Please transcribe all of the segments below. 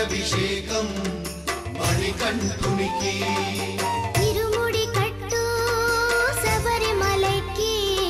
నెయ్యభిషేకం మణికంఠునికి ఇరుముడి కట్టు శబరిమలకి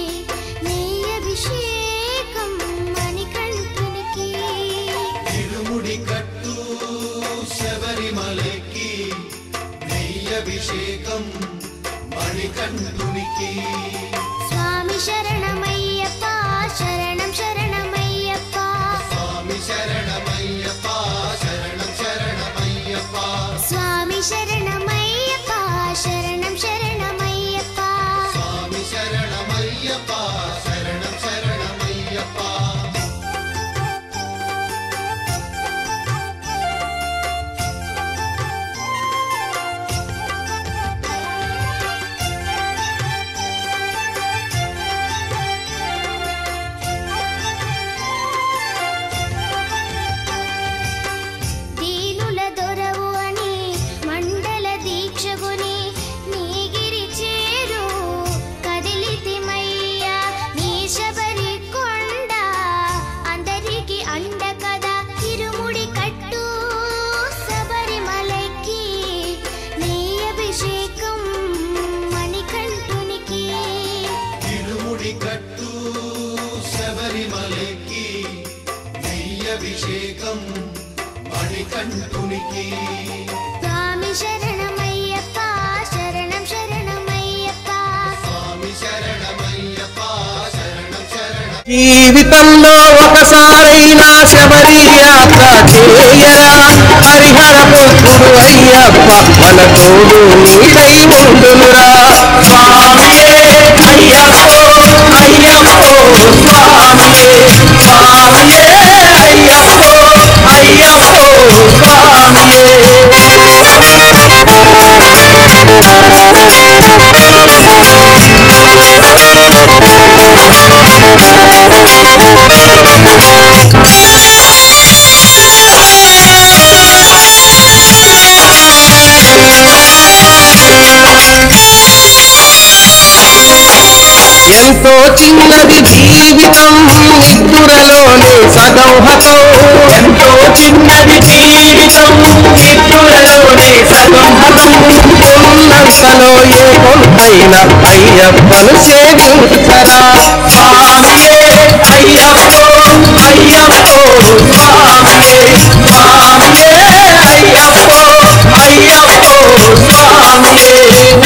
నెయ్యభిషేకం మణికంఠునికి ఇరుముడి కట్టు శబరిమలకి నెయ్యభిషేకం మణికంఠునికి స్వామి శరణమయ్యప్ప శరణం శరణమయ్యప్ప స్వామి శరణమయ్యప్ప శరణం శరణమయ్యప్ప స్వామి శరణమయ్యప్ప శరణం శరణమయ్యప్ప స్వామి శరణమయ్యప్ప శరణం శరణమయ్యప్ప దీనుల దొరవు అని మండల దీక్షగుని నీగిరి చేరు కదిలితిమయ్యా నీ శబరి కొండ అందరికి అండ కదా ఇరుముడి కట్టు శబరిమలకి నీ అభిషేకం మణికంఠునికి ఇరుముడి కట్టు శబరిమలకి నెయ్యభిషేకం మణికంఠునికి స్వామి శరణమయ్యప్ప శరణం శరణమయ్యప్ప స్వామి శరణమయ్యప్ప శరణం శరణం జీవితంలో ఒకసారైనా శబరి యాత్ర చేయరా హరిహర పుత్రుడు అయ్యప్ప మన తోడు నీడై ఉండునురా స్వామియే అయ్యప్పో అయ్యప్పో స్వామియే స్వామియే అయ్యప్పో అయ్యప్పో స్వామియే ఎంతో చిన్నది జీవితం నిద్దురలోనే సగం హతం ఎంతో చిన్నది జీవితం నిద్దురలోనే సగం హతం ఉన్నంతలో ఏ కొంతైనా అయ్యప్పను సేవించరా స్వామియే అయ్యప్పో అయ్యప్పో స్వామియే స్వామియే అయ్యప్పో అయ్యప్పో స్వామియే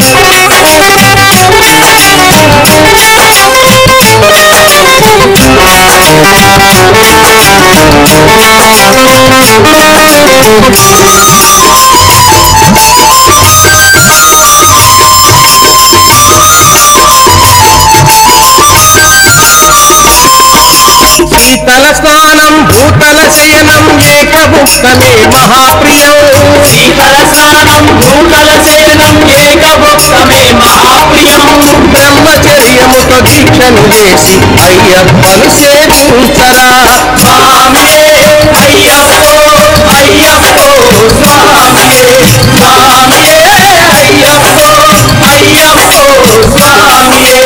శీతల స్నానం భూతల శయనం ఏకభుక్తమే మహాప్రియం శీతల స్నానం భూతల శయనం ఏకభుక్తమే మహాప్రియం బ్రహ్మచర్యముతో దీక్షను చేసి అయ్యప్పను సేవించరా స్వామియే అయ్యప్పో అయ్యప్పో స్వామియే స్వామియే అయ్యప్పో అయ్యప్పో స్వామియే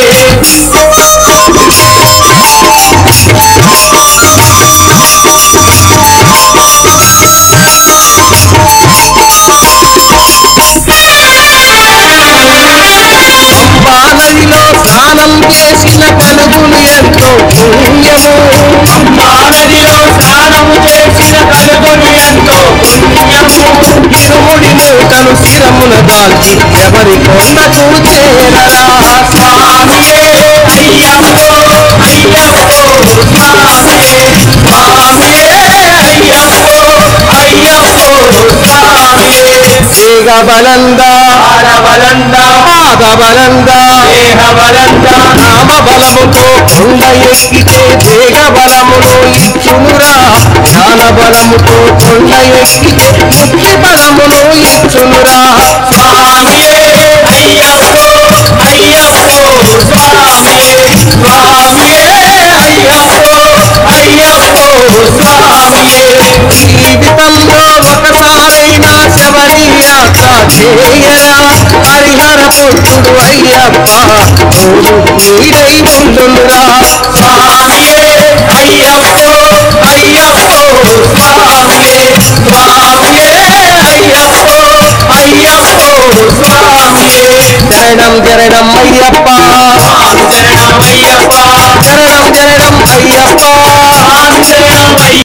బాలరిలో స్నానం చేసిన కలుగులు ఎంతో పుణ్యము బాలరిలో స్నానం చేసిన కలుగులు ఎంతో పుణ్యము ఇరుముడి మూటను శిరమున దాల్చి ఎవరి కొండకు చేరరా స్వామియే అయ్యప్పో అయ్యప్పో స్వామియే స్వామియే అయ్యప్పో అయ్యప్పో స్వామియే దేగ బలందా బలందా పాద బలందా దేహ బలందా నామ బలముతో కొండ ఎక్కితే దేగ బలమును ఇచ్చునురా జ్ఞాన బలముతో కొండ ఎక్కితే ముక్తి బలమును ఇచ్చునురా స్వామియే అయ్యప్పో అయ్యప్పో స్వామియే స్వామియే అయ్యప్పో అయ్యప్పో స్వామియే జీవితంలో ఒకసారైనా శబరి యాత్ర చేయరా హరిహర పుత్రుడు అయ్యప్ప తోడు నీడై ఉండునురా స్వామియే అయ్యప్పో అయ్యప్పో స్వామియే స్వామియే శరణం అయ్యప్ప శరణమయ్యప్ప